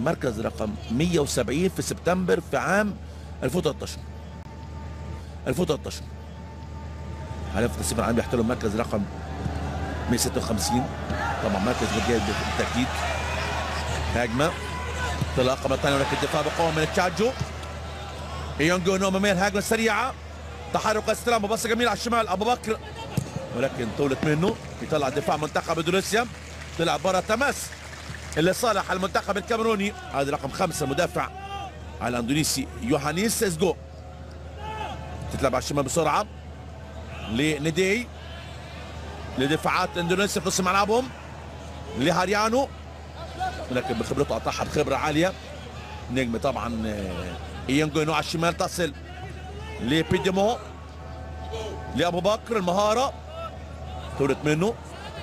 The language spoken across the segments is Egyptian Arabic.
المركز رقم 170 في سبتمبر في عام 2013 2013 هدف التصنيف العالمي بيحتل المركز رقم 156 طبعا مركز جيد بالتاكيد هجمه انطلاقه مره ثانيه ولكن الدفاع بقوه من التشاجو يونجو نوما الهجمه السريعه تحرك استلام وبصه جميله على الشمال ابو بكر ولكن طولت منه يطلع دفاع منتخب اندونيسيا طلع برا تماس اللي صالح المنتخب الكاميروني هذا رقم خمسة مدافع على الاندونيسي يوهانيس اسجو تتلعب على الشمال بسرعه لندي لدفاعات اندونيسيا في نص ملعبهم لهاريانو لكن بخبرته قطعها بخبره عاليه نجم طبعا آه، ايانجوينو على الشمال تصل لبيديمو لابو بكر المهاره طولت منه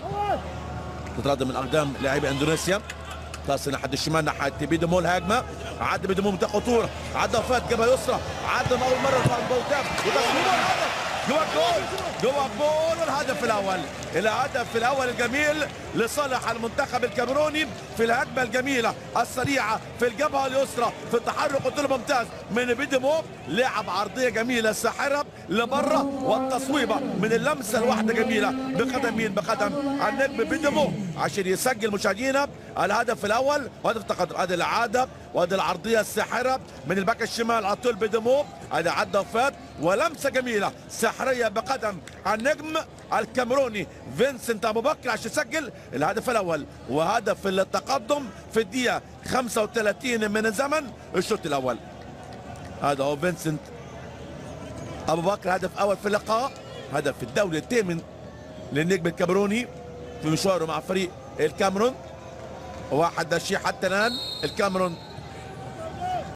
تتردد من اقدام لاعبي اندونيسيا تصل ناحيه الشمال ناحيه بيديمو الهجمه عدى بيديمو منطقه خطوره عدى فات جبهه يسرى عدى من اول مره في البوتاب وتصوير الهدف جوا الجول جوا الجول والهدف الاول الهدف الاول الجميل لصالح المنتخب الكاميروني في الهجمه الجميله السريعه في الجبهه اليسرى في التحرك قلت له ممتاز من بيديمو لعب عرضيه جميله ساحره لبره والتصويبه من اللمسه الواحده جميله بقدم مين بقدم النجم بيديمو عشان يسجل مشاهدينا الهدف الاول وهدف تقدم هذه الاعاده وهذه العرضيه الساحره من الباك الشمال على طول بيديمو هذا عدى وفات ولمسه جميله سحريه بقدم النجم الكاميروني فينسنت ابو بكر عشان يسجل الهدف الاول وهدف التقدم في الدقيقه 35 من الزمن الشوط الاول هذا هو فينسنت ابو بكر هدف اول في اللقاء هدف الدوري الثامن للنجم الكاميروني في مشواره مع فريق الكاميرون واحد شيء حتى الان الكاميرون